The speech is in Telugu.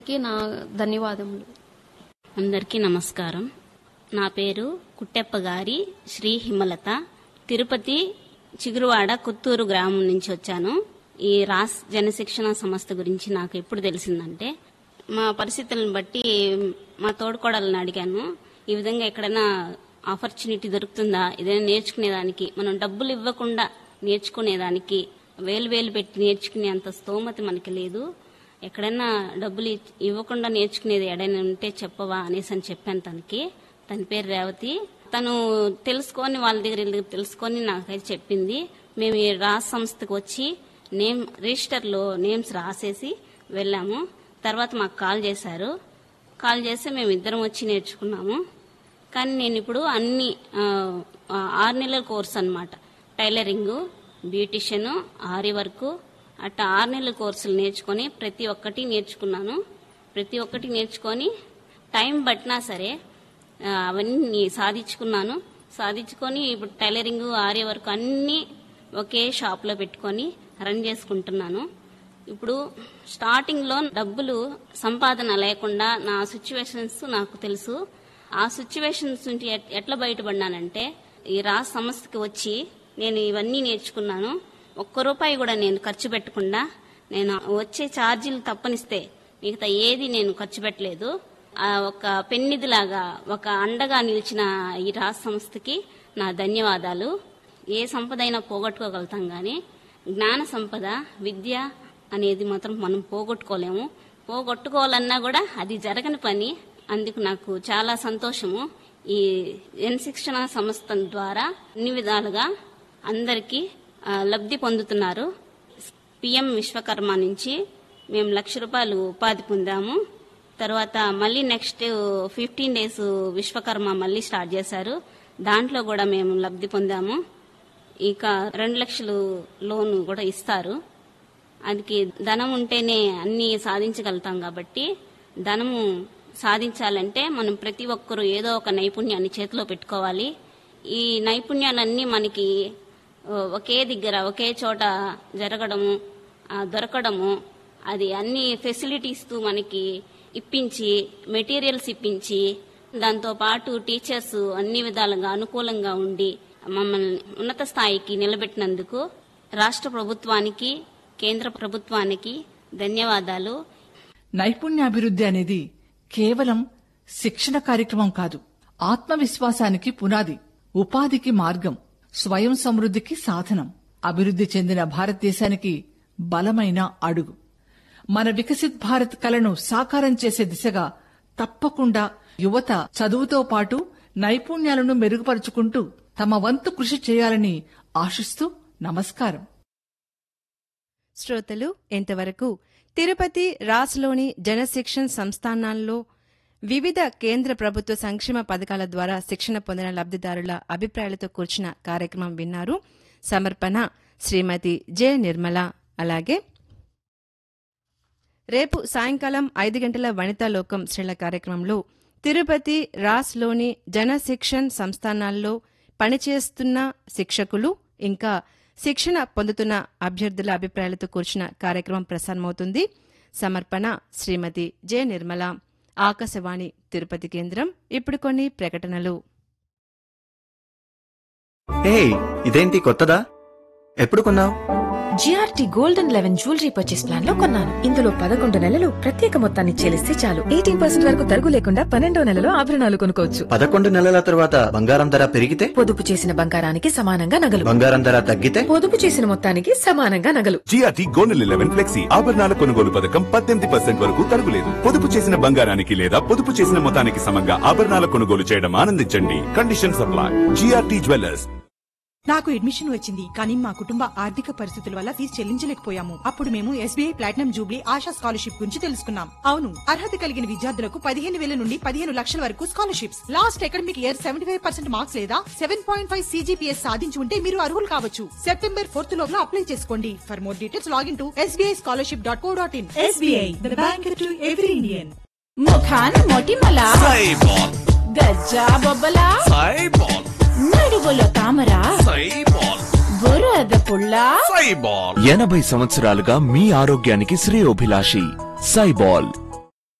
కి నా ధన్యవాదములు అందరికీ నమస్కారం నా పేరు కుట్టెప్ప గారి శ్రీ హిమలత తిరుపతి చిగురువాడ కొత్తూరు గ్రామం నుంచి వచ్చాను ఈ రాస్ జనశిక్షణ సంస్థ గురించి నాకు ఎప్పుడు తెలిసిందంటే మా పరిస్థితులను బట్టి మా తోడుకోడలను అడిగాను ఈ విధంగా ఎక్కడైనా ఆపర్చునిటీ దొరుకుతుందా ఏదైనా నేర్చుకునేదానికి మనం డబ్బులు ఇవ్వకుండా నేర్చుకునేదానికి వేలు వేలు పెట్టి నేర్చుకునేంత స్తోమత మనకి లేదు ఎక్కడైనా డబ్బులు ఇచ్- ఇవ్వకుండా నేర్చుకునేది ఎడైనా ఉంటే చెప్పవా అనేసి అని చెప్పాను తనకి తన పేరు రేవతి తను తెలుసుకొని వాళ్ళ దగ్గర వీళ్ళ దగ్గర తెలుసుకొని నాకైతే చెప్పింది మేము ఈ రాస్ సంస్థకు వచ్చి నేమ్ రిజిస్టర్లో నేమ్స్ రాసేసి వెళ్ళాము తర్వాత మాకు కాల్ చేశారు కాల్ చేస్తే మేము ఇద్దరం వచ్చి నేర్చుకున్నాము కానీ నేను ఇప్పుడు అన్ని ఆ, ఆ, ఆరు నెలల కోర్స్ అన్నమాట టైలరింగ్ బ్యూటిషియన్ ఆరి వర్క్ అట్లా ఆరు నెలల కోర్సులు నేర్చుకొని ప్రతి ఒక్కటి నేర్చుకున్నాను ప్రతి ఒక్కటి నేర్చుకొని టైం పట్టినా సరే ఆ, అవన్నీ సాధించుకున్నాను సాధించుకొని ఇప్పుడు టైలరింగ్ ఆరి వర్క్ అన్నీ ఒకే షాప్లో పెట్టుకొని రన్ చేసుకుంటున్నాను ఇప్పుడు స్టార్టింగ్ లో డబ్బులు సంపాదన లేకుండా నా సిచ్యువేషన్స్ నాకు తెలుసు ఆ సిచ్యువేషన్స్ నుంచి ఎట్- ఎట్లా బయటపడినానంటే ఈ రా సంస్థకి వచ్చి నేను ఇవన్నీ నేర్చుకున్నాను ఒక్క రూపాయి కూడా నేను ఖర్చు పెట్టకుండా నేను వచ్చే ఛార్జీలు తప్పనిస్తే మిగతా ఏది నేను ఖర్చు పెట్టలేదు ఆ ఒక పెన్నిదిలాగా ఒక అండగా నిలిచిన ఈ రా సంస్థకి నా ధన్యవాదాలు ఏ సంపద అయినా పోగొట్టుకోగలుగుతాం కానీ జ్ఞాన సంపద విద్య అనేది మాత్రం మనం పోగొట్టుకోలేము పోగొట్టుకోవాలన్నా కూడా అది జరగని పని అందుకు నాకు చాలా సంతోషము ఈ ఎన్ శిక్షణ సంస్థ ద్వారా అన్ని విధాలుగా అందరికీ ఆ, లబ్ధి పొందుతున్నారు పిఎం విశ్వకర్మ నుంచి మేము లక్ష రూపాయలు ఉపాధి పొందాము తర్వాత మళ్ళీ నెక్స్ట్ ఫిఫ్టీన్ డేస్ విశ్వకర్మ మళ్ళీ స్టార్ట్ చేశారు దాంట్లో కూడా మేము లబ్ధి పొందాము ఇక రెండు లక్షలు లోన్ కూడా ఇస్తారు అందుకే ధనం ఉంటేనే అన్ని సాధించగలుగుతాం కాబట్టి ధనము సాధించాలంటే మనం ప్రతి ఒక్కరూ ఏదో ఒక నైపుణ్యాన్ని చేతిలో పెట్టుకోవాలి ఈ నైపుణ్యాలన్నీ మనకి ఆ, ఒకే దగ్గర ఒకే చోట జరగడము ఆ, దొరకడము అది అన్ని ఫెసిలిటీస్తూ మనకి ఇప్పించి మెటీరియల్స్ ఇప్పించి దాంతో పాటు టీచర్స్ అన్ని విధాలుగా అనుకూలంగా ఉండి మమ్మల్ని ఉన్నత స్థాయికి నిలబెట్టినందుకు రాష్ట్ర ప్రభుత్వానికి కేంద్ర ప్రభుత్వానికి ధన్యవాదాలు నైపుణ్యాభివృద్ధి అనేది కేవలం శిక్షణ కార్యక్రమం కాదు ఆత్మవిశ్వాసానికి పునాది ఉపాధికి మార్గం స్వయం సమృద్ధికి సాధనం అభివృద్ధి చెందిన భారతదేశానికి బలమైన అడుగు మన వికసిత్ భారత్ కలను సాకారం చేసే దిశగా తప్పకుండా యువత చదువుతో పాటు నైపుణ్యాలను మెరుగుపరుచుకుంటూ తమ వంతు కృషి చేయాలని ఆశిస్తూ నమస్కారం శ్రోతలు ఇంతవరకు తిరుపతి రాస్లోని జనశిక్షణ్ సంస్థానాల్లో వివిధ కేంద్ర ప్రభుత్వ సంక్షేమ పథకాల ద్వారా శిక్షణ పొందిన లబ్దిదారుల అభిప్రాయాలతో కూర్చిన కార్యక్రమం విన్నారు సమర్పణ శ్రీమతి జె నిర్మల అలాగే రేపు సాయంకాలం ఐదు గంటల వనితా లోకం శ్రేల కార్యక్రమంలో తిరుపతి రాస్లోని జనశిక్షణ్ సంస్థానాల్లో పనిచేస్తున్న శిక్షకులు ఇంకా శిక్షణ పొందుతున్న అభ్యర్థుల అభిప్రాయాలతో కూర్చిన కార్యక్రమం ప్రసారమవుతుంది సమర్పణ శ్రీమతి జె నిర్మల ఆకాశవాణి తిరుపతి కేంద్రం ఇప్పుడు కొన్ని ప్రకటనలు హే ఇదేంటి కొత్తదా ఎప్పుడు కొన్నావు GRT golden eleven jewellery purchase plan లో కొన్నాను ఇందులో పదకొండు నెలలు ప్రత్యేక మొత్తాన్ని చెల్లిస్తే చాలు ఎయిటీన్ పర్సెంట్ వరకు తరుగు లేకుండా పన్నెండో నెలలో ఆభరణాలు కొనుక్కోవచ్చు పదకొండు నెలల తర్వాత బంగారం ధర పెరిగితే పొదుపు చేసిన బంగారానికి సమానంగా నగలు బంగారం ధర తగ్గితే పొదుపు చేసిన మొత్తానికి సమానంగా నగలు జిఆర్టీ గోల్డెన్ లెవెన్ ఫ్లెక్సీ ఆభరణాల కొనుగోలు పథకం పద్దెనిమిది పర్సెంట్ వరకు తరుగులేదు పొదుపు చేసిన బంగారానికి లేదా పొదుపు చేసిన మొత్తానికి సమంగా ఆభరణాల కొనుగోలు చేయడం ఆనందించండి కండిషన్ సప్లై జిఆర్టీ జ్యువెలర్స్ నాకు అడ్మిషన్ వచ్చింది కానీ మా కుటుంబ ఆర్థిక పరిస్థితుల వల్ల ఫీజు చెల్లించలేకపోయాము అప్పుడు మేము SBI platinum jubilee Asha scholarship గురించి తెలుసుకున్నాం అవును అర్హత కలిగిన విద్యార్థులకు పదిహేను వేల నుండి పదిహేను లక్షల వరకు scholarships last academic year seventy five percent marks లేదా సెవెన్ పాయింట్ ఫైవ్ సీజీపీఎస్ సాధించి ఉంటే మీరు అర్హులు కావచ్చు సెప్టెంబర్ ఫోర్త్ లోగా అప్లై చేసుకోండి for more details login to SBI scholarship dot co dot in SBI the bank to every Indian ముఖాన్ మొటిమల గజ్జా బొబ్బల నడువులో తామర బురద పుల్ల ఎనభై సంవత్సరాలుగా మీ ఆరోగ్యానికి శ్రేయోభిలాషి సైబాల్